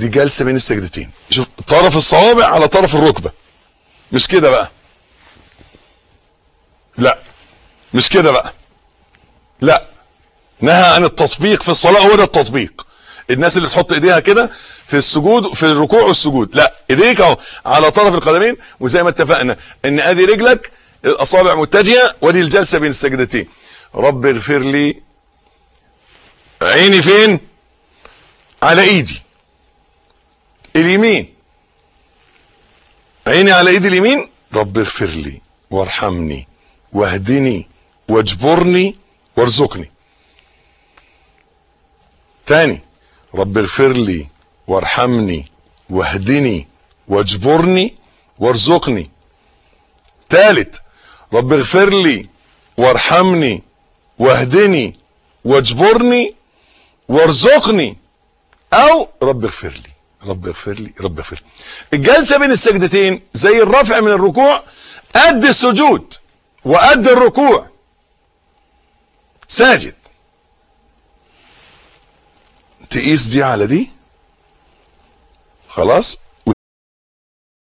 دي جلسة بين السجدتين شوف طرف الصوابع على طرف الركبة مش كده بقى لا مش كده بقى لا نهى عن التطبيق في الصلاة هو ده التطبيق الناس اللي تحط ايديها كده في السجود في الركوع والسجود لا ايديك اهو على طرف القدمين وزي ما اتفقنا ان ادي رجلك الاصابع متجهه ودي الجلسه بين السجدتين رب اغفر لي عيني فين على ايدي اليمين عيني على ايدي اليمين رب اغفر لي وارحمني واهدني واجبرني وارزقني تاني رب اغفر لي وارحمني واهدني واجبرني وارزقني تالت رب اغفر لي وارحمني واهدني واجبرني وارزقني او رب اغفر لي رب اغفر لي رب اغفر لي الجلسه بين السجدتين زي الرفع من الركوع قد السجود وقد الركوع ساجد تقيس دي على دي خلاص